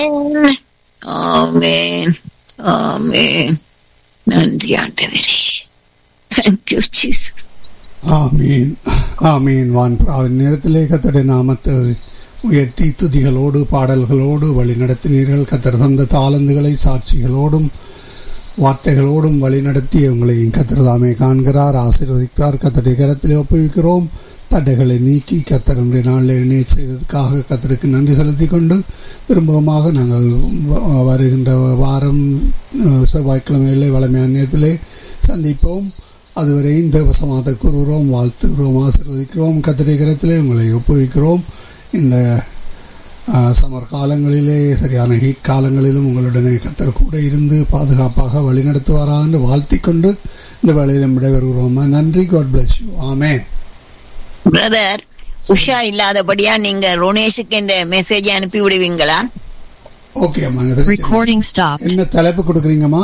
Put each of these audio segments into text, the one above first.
ஆமென் ஆமென் நன்றி ஆண்டவரே thank you Jesus ஆமீன் ஆமீன் வான்புறாவின் நேரத்திலே கத்தடைய நாமத்தை உயர்த்தி துதிகளோடு பாடல்களோடு வழி நடத்தினீர்கள் கத்தர் தந்த தாளந்துகளை சாட்சிகளோடும் வார்த்தைகளோடும் வழி நடத்தி உங்களையும் கத்தர் தாமே காண்கிறார் ஆசீர்வதிக்கிறார் கத்தருடைய கரத்திலே ஒப்புவிக்கிறோம் தடைகளை நீக்கி கத்தர் இன்றைய நாளில் இணைய செய்ததுக்காக கத்தருக்கு நன்றி செலுத்தி கொண்டு திரும்பமாக நாங்கள் வ- வருகின்ற வாரம் அஹ், செவ்வாய்க்கிழமையிலே வளமையான நேரத்திலே சந்திப்போம் அதுவரை இந்த வசமாக கூறுகிறோம் வாழ்த்துகிறோம் ஆசீர்வதிக்கிறோம் கத்தருடைய கரத்திலே உங்களை ஒப்புவிக்கிறோம் இந்த அஹ், சம்மர் காலங்களிலே சரியான ஹீட் காலங்களிலும் உங்களுடனே கத்தர் கூட இருந்து பாதுகாப்பாக வழிநடத்துவாரா என்று வாழ்த்திக் கொண்டு இந்த வேலையிலும் விடைபெறுகிறோம் நன்றி God bless you amen brother Usha இல்லாதபடியா நீங்க ரோனேஷுக்கு இந்த மெசேஜ் அனுப்பி விடுவீங்களா ஓகே அம்மா இந்த பிரச்சனை. Recording stopped. என்ன தலைப்பு கொடுக்குறீங்கம்மா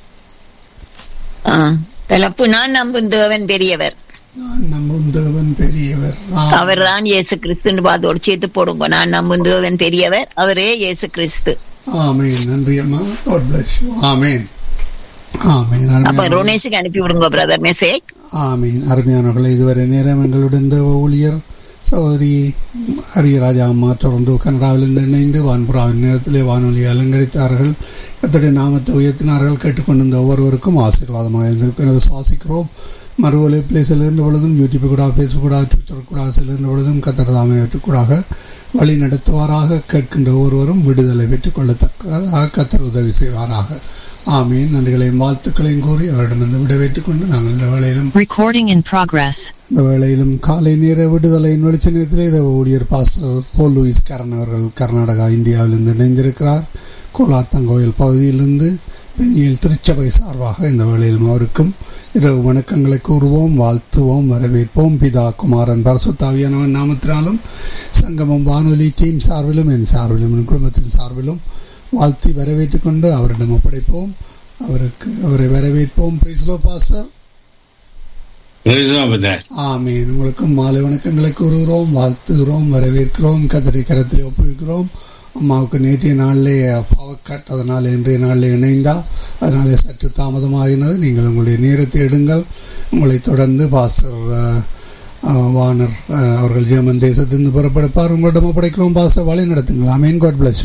ஆ, தலைப்பு நான் நம்பும் தேவன் பெரியவர் நான் நம்பும் தேவன் பெரியவர் அவர் தான் இயேசு கிறிஸ்துன்னு பார்த்து சேர்த்து போடுங்க நான் நம்பும் தேவன் பெரியவர் அவரே இயேசு கிறிஸ்து ஆமேன் நன்றி அம்மா God bless you amen amen அப்ப அருமையான ரோனேஷுக்கு அனுப்பி விடுங்க பிரதர் மெசேஜ் ஆமீன் அருமையானவர்களே இதுவரை நேரம் எங்களுடன் தேவ ஊழியர் சகோதரி ஹரியராஜா அம்மா தொடர்ந்து கனடாவிலிருந்து இணைந்து வான்புறாவின் நேரத்திலே வானொலி அலங்கரித்தார்கள் கத்தடைய நாமத்தை உயர்த்தினார்கள் கேட்டுக்கொண்டிருந்த ஒவ்வொருவருக்கும் ஆசீர்வாதமாக இருந்திருக்கிறது சுவாசிக்கிறோம் மறு ஒலிப்பிலே செல்கின்ற பொழுதும் யூடியூப் கூட ஃபேஸ்புக் கூட ட்விட்டர் கூட செல்கின்ற பொழுதும் கத்தர் தாமையற்றுக்கூடாக வழி நடத்துவாராக கேட்கின்ற ஒவ்வொருவரும் விடுதலை பெற்றுக் கொள்ளத்தக்கதாக கத்தர் உதவி செய்வாராக ஆமீன் நன்றிகளையும் வாழ்த்துக்களையும் கூறி அவரிடமிருந்து விடைபெற்றுக் கொண்டு நாங்கள் இந்த வேளையிலும் Recording in progress. இந்த வேளையிலும் காலை நேர விடுதலையின் வெளிச்ச நேரத்திலே இந்த ஊழியர் பாஸ்டர் போல் லூயிஸ் கரண் அவர்கள் கர்நாடகா இந்தியாவிலிருந்து இணைந்திருக்கிறார் கோலாத்தங்கோயில் பகுதியிலிருந்து பெண்ணியல் திருச்சபை சார்பாக இந்த வேளையிலும் அவருக்கும் இரவு வணக்கங்களை கூறுவோம் வாழ்த்துவோம் வரவேற்போம் பிதா குமாரன் பரசுத்தாவியானவன் நாமத்தினாலும் சங்கமம் வானொலி டீம் சார்பிலும் என் சார்பிலும் என் குடும்பத்தின் சார்பிலும் வாழ்த்தி வரவேற்றுக் கொண்டு அவரிடம் ஒப்படைப்போம் அவருக்கு அவரை வரவேற்போம் பிரைஸ்லோ pastor Praise the Lord, brother. ஆமீன் உங்களுக்கும் மாலை வணக்கங்களை கூறுகிறோம் வாழ்த்துகிறோம் வரவேற்கிறோம் கத்தரை கரத்தில் ஒப்புவிக்கிறோம் அம்மாவுக்கு நேற்றைய நாளிலே பவர் கட் அதனால் இன்றைய நாளில் இணைந்தா அதனாலே சற்று தாமதமாகினது நீங்கள் உங்களுடைய நேரத்தை எடுங்கள் உங்களை தொடர்ந்து பாஸ்டர் அஹ், அஹ், வானர் அஹ், அவர்கள் ஜெர்மன் தேசத்திலிருந்து புறப்படுப்பார் உங்களிடம் ஒப்படைக்கிறோம் பாஸ்டர் வழி நடத்துங்கள் ஆமீன் God bless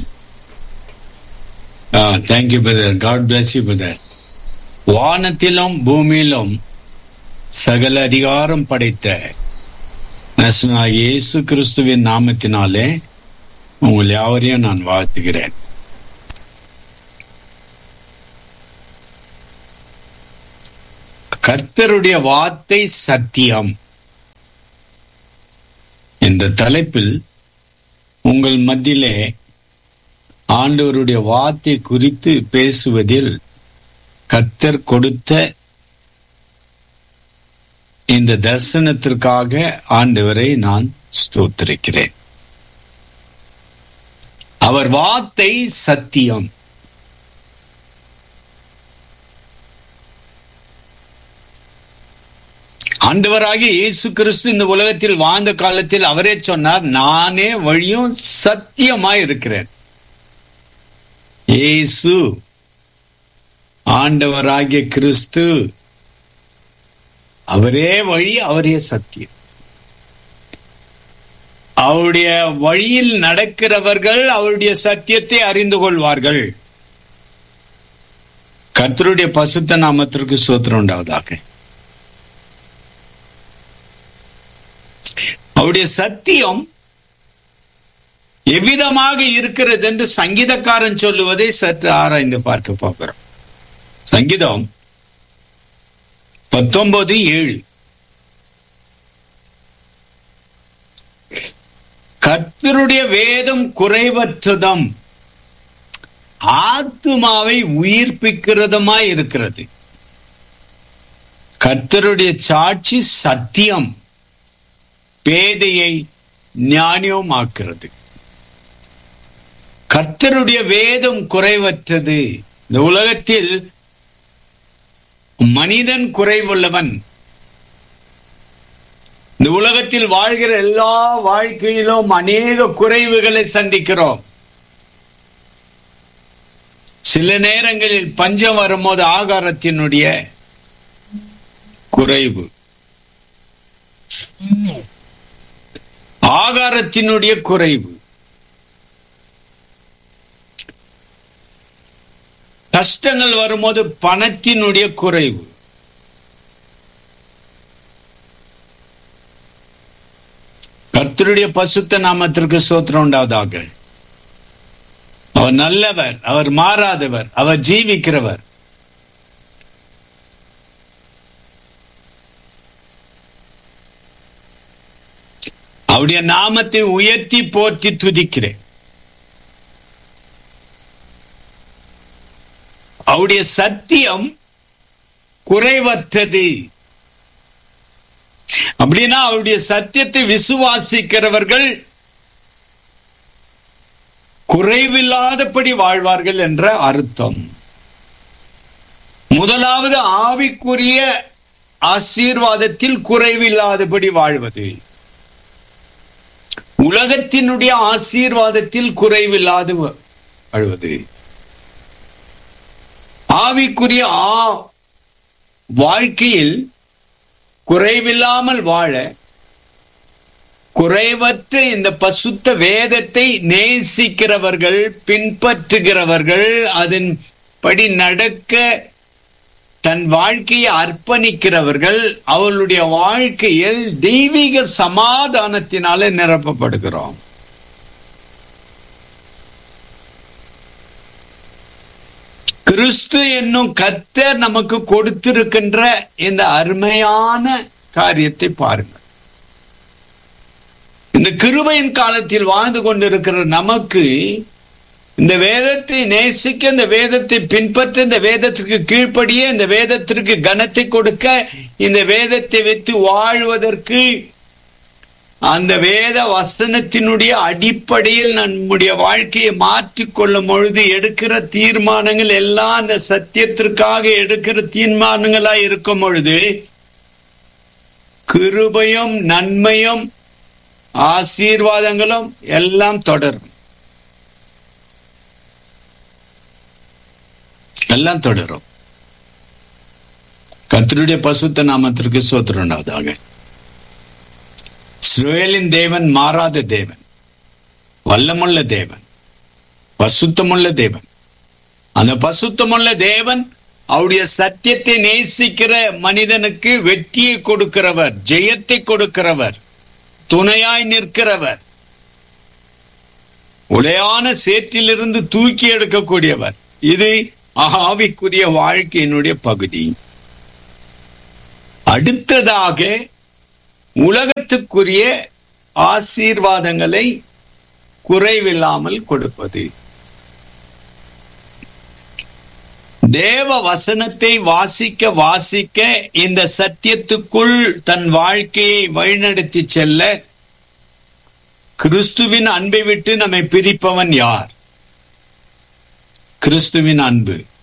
Ah, thank you, brother. God bless you, brother. வானத்திலும் பூமியிலும் சகல அதிகாரம் படைத்த நசனாகிய இயேசு கிறிஸ்துவின் நாமத்தினாலே உங்கள் யாவரையும் நான் வாழ்த்துகிறேன் கர்த்தருடைய வார்த்தை சத்தியம் என்ற தலைப்பில் உங்கள் மத்தியிலே ஆண்டவருடைய வார்த்தை குறித்து பேசுவதில் கர்த்தர் கொடுத்த இந்த தரிசனத்திற்காக ஆண்டவரை நான் ஸ்தோத்திரிக்கிறேன் அவர் வார்த்தை சத்தியம் ஆண்டவராகிய இயேசு கிறிஸ்து இந்த உலகத்தில் வாழ்ந்த காலத்தில் அவரே சொன்னார் நானே வழியும் சத்தியமாய் இருக்கிறேன் இயேசு ஆண்டவராகிய கிறிஸ்து அவரே வழி அவரே சத்தியம் அவருடைய வழியில் நடக்கிறவர்கள் அவருடைய சத்தியத்தை அறிந்து கொள்வார்கள் கர்த்தருடைய பசுத்த நாமத்திற்கு சோத்திரம் உண்டாவதாக அவருடைய சத்தியம் எவ்விதமாக இருக்கிறது என்று சங்கீதக்காரன் சொல்லுவதை சற்று ஆராய்ந்து பார்க்க பார்க்கிறோம் சங்கீதம் பத்தொன்பது ஏழு கர்த்தருடைய வேதம் குறைவற்றதும் ஆத்துமாவை உயிர்ப்பிக்கிறதுமாய் இருக்கிறது கர்த்தருடைய சாட்சி சத்தியம் பேதையை ஞானியமாக்கிறது கர்த்தருடைய வேதம் குறைவற்றது இந்த உலகத்தில் மனிதன் குறைவுள்ளவன் இந்த உலகத்தில் வாழ்கிற எல்லா வாழ்க்கையிலும் அநேக குறைவுகளை சந்திக்கிறோம் சில நேரங்களில் பஞ்சம் வரும்போது ஆகாரத்தினுடைய குறைவு ஆகாரத்தினுடைய குறைவு கஷ்டங்கள் வரும்போது பணத்தினுடைய குறைவு கர்த்தருடைய பசுத்த நாமத்திற்கு சோத்திரம் உண்டாவதாக அவர் நல்லவர் அவர் மாறாதவர் அவர் ஜீவிக்கிறவர் அவருடைய நாமத்தை உயர்த்தி போற்றி துதிக்கிறேன் அவருடைய சத்தியம் குறைவற்றது அப்படின்னா அவருடைய சத்தியத்தை விசுவாசிக்கிறவர்கள் குறைவில்லாதபடி வாழ்வார்கள் என்ற அர்த்தம் முதலாவது ஆவிக்குரிய ஆசீர்வாதத்தில் குறைவில்லாதபடி வாழ்வது உலகத்தினுடைய ஆசீர்வாதத்தில் குறைவில்லாது வாழ்வது ஆவிக்குரிய ஆ வாழ்க்கையில் குறைவில்லாமல் வாழ குறைவற்ற இந்த பசுத்த வேதத்தை நேசிக்கிறவர்கள் பின்பற்றுகிறவர்கள் அதன்படி நடக்க தன் வாழ்க்கையை அர்ப்பணிக்கிறவர்கள் அவளுடைய வாழ்க்கையில் தெய்வீக சமாதானத்தினால நிரப்பப்படுகிறோம் கிறிஸ்து என்னும் கத்தர் நமக்கு கொடுத்திருக்கின்ற இந்த அருமையான காரியத்தை பாருங்கள் இந்த கிருபையின் காலத்தில் வாழ்ந்து கொண்டிருக்கிற நமக்கு இந்த வேதத்தை நேசிக்க இந்த வேதத்தை பின்பற்ற இந்த வேதத்திற்கு கீழ்ப்படிய இந்த வேதத்திற்கு கனத்தை கொடுக்க இந்த வேதத்தை வைத்து வாழ்வதற்கு அந்த வேத வசனத்தினுடைய அடிப்படையில் நம்முடைய வாழ்க்கையை மாற்றிக்கொள்ளும் பொழுது எடுக்கிற தீர்மானங்கள் எல்லாம் அந்த சத்தியத்திற்காக எடுக்கிற தீர்மானங்களா இருக்கும் பொழுது கிருபையும் நன்மையும் ஆசீர்வாதங்களும் எல்லாம் தொடரும் எல்லாம் தொடரும் கத்தருடைய பசுத்த நாமத்திற்கு சோத்திரண்டாவதாக இஸ்ரவேலின் தேவன் மாறாத தேவன் வல்லமுள்ள தேவன் பசுத்தமுள்ள தேவன் அந்த பசுத்தமுள்ள தேவன் அவருடைய சத்தியத்தை நேசிக்கிற மனிதனுக்கு வெற்றியை கொடுக்கிறவர் ஜெயத்தை கொடுக்கிறவர் துணையாய் நிற்கிறவர் உலையான சேற்றிலிருந்து தூக்கி எடுக்கக்கூடியவர் இது ஆவிக்குரிய வாழ்க்கையினுடைய பகுதி அடுத்ததாக உலகத்துக்குரிய ஆசீர்வாதங்களை குறைவில்லாமல் கொடுப்பது தேவ வசனத்தை வாசிக்க வாசிக்க இந்த சத்தியத்துக்குள் தன் வாழ்க்கையை வழிநடத்தி செல்ல கிறிஸ்துவின் அன்பை விட்டு நம்மை பிரிப்பவன் யார் கிறிஸ்துவின் அன்பு